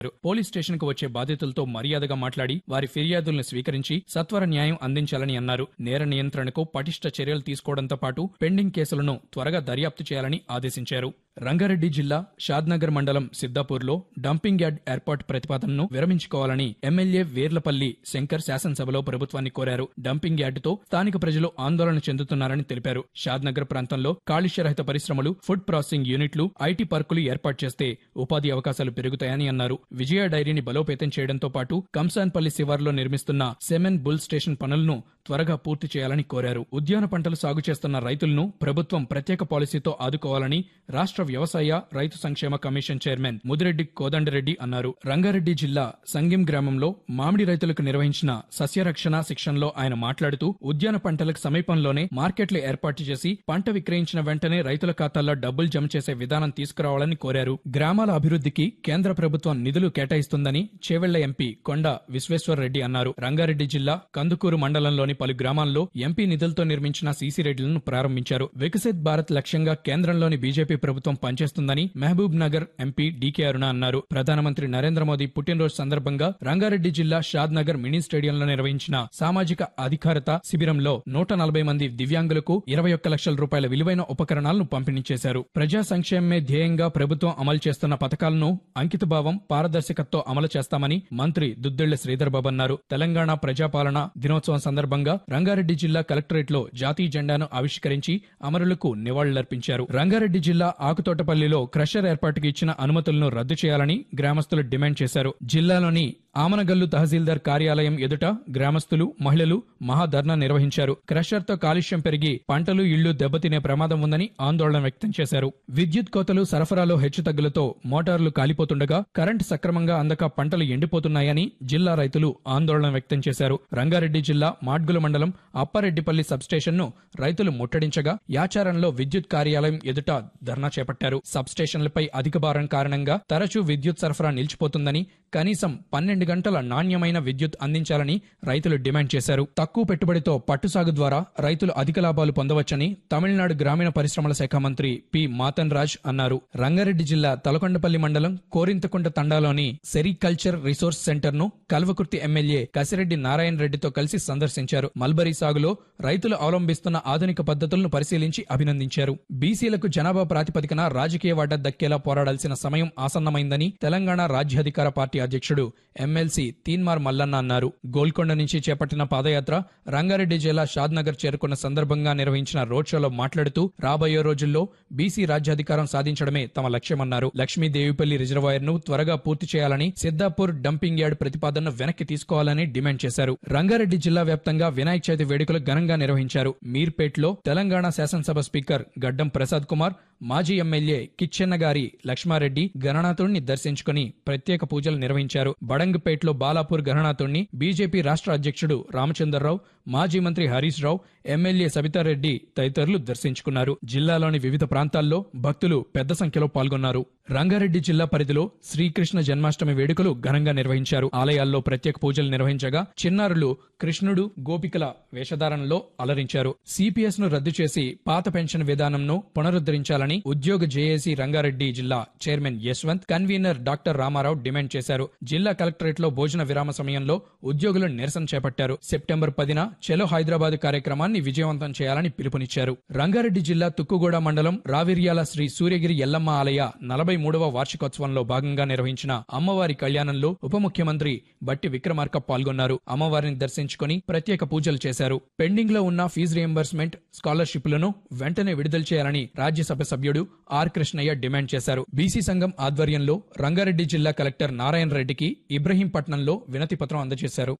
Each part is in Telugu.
పోలీస్ స్టేషన్ కు వచ్చే బాధితులతో మర్యాదగా మాట్లాడి వారి ఫిర్యాదులను స్వీకరించి సత్వర న్యాయం అందించాలని అన్నారు నేర నియంత్రణకు పటిష్ట చర్యలు తీసుకోవడంతో పాటు పెండింగ్ కేసులను త్వరగా దర్యాప్తు చేయాలని ఆదేశించారు రంగారెడ్డి జిల్లా షాద్నగర్ మండలం సిద్దాపూర్లో డంపింగ్ యార్డ్ ఏర్పాటు ప్రతిపాదనను విరమించుకోవాలని ఎమ్మెల్యే వేర్లపల్లి శంకర్ శాసనసభలో ప్రభుత్వాన్ని కోరారు డంపింగ్ యార్డుతో స్థానిక ప్రజలు ఆందోళన చెందుతున్నారని తెలిపారు షాద్నగర్ ప్రాంతంలో కాలుష్యరహిత పరిశ్రమలు ఫుడ్ ప్రాసెసింగ్ యూనిట్లు ఐటీ పార్కులు ఏర్పాటు చేస్తే ఉపాధి అవకాశాలు పెరుగుతాయని అన్నారు విజయ డైరీని బలోపేతం చేయడంతో పాటు కంసాన్పల్లి శివార్లో నిర్మిస్తున్న సెమెన్ బుల్ స్టేషన్ పనులను త్వరగా పూర్తి చేయాలని కోరారు ఉద్యాన పంటలు సాగు చేస్తున్న రైతులను ప్రభుత్వం ప్రత్యేక పాలసీతో ఆదుకోవాలని రాష్ట్ర వ్యవసాయ రైతు సంక్షేమ కమిషన్ చైర్మన్ ముదిరెడ్డి కోదండరెడ్డి అన్నారు రంగారెడ్డి జిల్లా సంగిం గ్రామంలో మామిడి రైతులకు నిర్వహించిన సస్యరక్షణ శిక్షణలో ఆయన మాట్లాడుతూ ఉద్యాన పంటలకు సమీపంలోనే మార్కెట్లు ఏర్పాటు చేసి పంట విక్రయించిన వెంటనే రైతుల ఖాతాల్లో డబ్బులు జమ చేసే విధానం తీసుకురావాలని కోరారు గ్రామాల అభివృద్ధికి కేంద్ర ప్రభుత్వం నిధులు కేటాయిస్తుందని చేవెళ్ల ఎంపీ కొండ విశ్వేశ్వరరెడ్డి అన్నారు రంగారెడ్డి జిల్లా కందుకూరు మండలంలోని పలు గ్రామాల్లో ఎంపీ నిధులతో నిర్మించిన సీసీ రోడ్లను ప్రారంభించారు వికసిత్ భారత్ లక్ష్యంగా కేంద్రంలోని బీజేపీ ప్రభుత్వం పనిచేస్తుందని Mahbubnagar MP DK Aruna అన్నారు ప్రధానమంత్రి నరేంద్ర మోదీ పుట్టినరోజు సందర్భంగా రంగారెడ్డి జిల్లా షాద్ నగర్ మినీ స్టేడియంలో నిర్వహించిన సామాజిక అధికారత శిబిరంలో నూట నలభై మంది దివ్యాంగులకు ఇరవై ఒక్క లక్షల రూపాయల విలువైన ఉపకరణాలను పంపిణీ చేశారు ప్రజా సంక్షేమమే ధ్యేయంగా ప్రభుత్వం అమలు చేస్తున్న పథకాలను అంకితభావం పారదర్శకతతో అమలు చేస్తామని మంత్రి దుద్దిళ్ల శ్రీధర్ బాబు అన్నారు తెలంగాణ ప్రజాపాలన దినోత్సవం సందర్భంగా రంగారెడ్డి జిల్లా కలెక్టరేట్ లో జాతీయ జెండాను ఆవిష్కరించి అమరులకు నివాళులర్పించారు రంగారెడ్డి జిల్లా ఆకుతోటపల్లిలో క్రషర్ ఏర్పాటుకు ఇచ్చిన అనుమతులను రద్దు చేయాలని గ్రామస్తులు డిమాండ్ చేశారు జిల్లాలోని ఆమనగల్లు తహసీల్దార్ కార్యాలయం ఎదుట గ్రామస్తులు మహిళలు మహాధర్నా నిర్వహించారు క్రషర్ తో కాలుష్యం పెరిగి పంటలు ఇళ్లు దెబ్బతినే ప్రమాదం ఉందని ఆందోళన వ్యక్తం చేశారు విద్యుత్ కోతలు సరఫరాలో హెచ్చుతగ్గులతో మోటార్లు కాలిపోతుండగా కరెంటు సక్రమంగా అందక పంటలు ఎండిపోతున్నాయని జిల్లా రైతులు ఆందోళన వ్యక్తం చేశారు రంగారెడ్డి జిల్లా మాడ్గుల మండలం అప్పారెడ్డిపల్లి సబ్స్టేషన్ ను రైతులు ముట్టడించగా యాచారంలో విద్యుత్ కార్యాలయం ఎదుట ధర్నా చేపట్టారు సబ్స్టేషన్లపై అధిక భారం కారణంగా తరచూ విద్యుత్ సరఫరా నిలిచిపోతుందని కనీసం పన్నెండు గంటల నాణ్యమైన విద్యుత్ అందించాలని రైతులు డిమాండ్ చేశారు తక్కువ పెట్టుబడితో పట్టు సాగు ద్వారా రైతులు అధిక లాభాలు పొందవచ్చని తమిళనాడు గ్రామీణ పరిశ్రమల శాఖ మంత్రి పి మాతన్ రాజ్ అన్నారు రంగారెడ్డి జిల్లా తలకొండపల్లి మండలం కోరింతకుంట తండాలోని సెరికల్చర్ రిసోర్స్ సెంటర్ ను కల్వకుర్తి ఎమ్మెల్యే కసిరెడ్డి నారాయణ రెడ్డితో కలిసి సందర్శించారు మల్బరీ సాగులో రైతులు అవలంబిస్తున్న ఆధునిక పద్ధతులను పరిశీలించి అభినందించారు బీసీలకు జనాభా ప్రాతిపదికన రాజకీయ వాటా దక్కేలా పోరాడాల్సిన సమయం ఆసన్నమైందని తెలంగాణ రాజ్యాధికార పార్టీ అధ్యక్షుడు ఎమ్మెల్సీ తీన్మార్ మల్లన్న అన్నారు గోల్కొండ నుంచి చేపట్టిన పాదయాత్ర రంగారెడ్డి జిల్లా షాద్నగర్ చేరుకున్న సందర్భంగా నిర్వహించిన రోడ్ షోలో మాట్లాడుతూ రాబోయే రోజుల్లో బీసీ రాజ్యాధికారం సాధించడమే తమ లక్ష్యమన్నారు లక్ష్మీదేవిపల్లి రిజర్వాయర్ ను త్వరగా పూర్తి చేయాలని సిద్దాపూర్ డంపింగ్ యార్డ్ ప్రతిపాదనను వెనక్కి తీసుకోవాలని డిమాండ్ చేశారు రంగారెడ్డి జిల్లా వ్యాప్తంగా వినాయక చవితి వేడుకలు ఘనంగా నిర్వహించారు మీర్పేట్లో తెలంగాణ శాసనసభ స్పీకర్ గడ్డం ప్రసాద్ కుమార్ మాజీ ఎమ్మెల్యే కిచ్చెన్న గారి లక్ష్మారెడ్డి గణనాథుడిని దర్శించుకుని ప్రత్యేక పూజలు నిర్వహించారు బడంగపేట్లో బాలాపూర్ గణనాథుడిని బీజేపీ రాష్ట్ర అధ్యక్షుడు రామచంద్రరావు మాజీ మంత్రి హరీష్ రావు ఎమ్మెల్యే సబితారెడ్డి తదితరులు దర్శించుకున్నారు జిల్లాలోని వివిధ ప్రాంతాల్లో భక్తులు పెద్ద సంఖ్యలో పాల్గొన్నారు రంగారెడ్డి జిల్లా పరిధిలో శ్రీకృష్ణ జన్మాష్టమి వేడుకలు ఘనంగా నిర్వహించారు ఆలయాల్లో ప్రత్యేక పూజలు నిర్వహించగా చిన్నారులు కృష్ణుడు గోపికల వేషధారణలో అలరించారు సిపిఎస్ ను రద్దు చేసి పాత పెన్షన్ విధానంను పునరుద్ధరించాలని ఉద్యోగ జేఏసీ రంగారెడ్డి జిల్లా chairman Yashwant convener doctor Ramarao demand చేశారు జిల్లా కలెక్టరేట్ లో భోజన విరామ సమయంలో ఉద్యోగులు నిరసన చేపట్టారు సెప్టెంబర్ పదిన చెలో హైదరాబాద్ కార్యక్రమాన్ని విజయవంతం చేయాలని పిలుపునిచ్చారు రంగారెడ్డి జిల్లా తుక్కుగూడ మండలం రావిర్యాల శ్రీ సూర్యగిరి ఎల్లమ్మ ఆలయ నలభై మూడవ వార్షికోత్సవంలో భాగంగా నిర్వహించిన అమ్మవారి కళ్యాణంలో ఉప ముఖ్యమంత్రి బట్టి విక్రమార్క పాల్గొన్నారు అమ్మవారిని దర్శించుకుని ప్రత్యేక పూజలు చేశారు పెండింగ్ లో ఉన్న ఫీజు రియంబర్స్మెంట్ స్కాలర్షిప్లను వెంటనే విడుదల చేయాలని రాజ్యసభ సభ్యుడు ఆర్ కృష్ణయ్య డిమాండ్ చేశారు బీసీ సంఘం ఆధ్వర్యంలో రంగారెడ్డి జిల్లా కలెక్టర్ నారాయణ రెడ్డికి ఇబ్రహీంపట్నంలో వినతి పత్రం అందజేశారు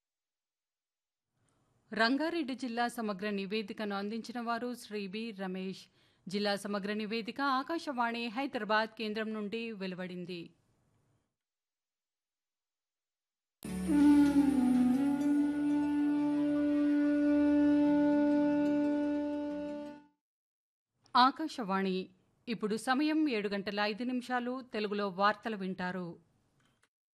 రంగారెడ్డి జిల్లా సమగ్ర నివేదికను అందించిన వారు శ్రీ బి రమేష్ జిల్లా సమగ్ర నివేదిక ఆకాశవాణి హైదరాబాద్ కేంద్రం నుండి వెలువడింది ఆకాశవాణి ఇప్పుడు సమయం ఏడు గంటల ఐదు నిమిషాలు తెలుగులో వార్తలు వింటారు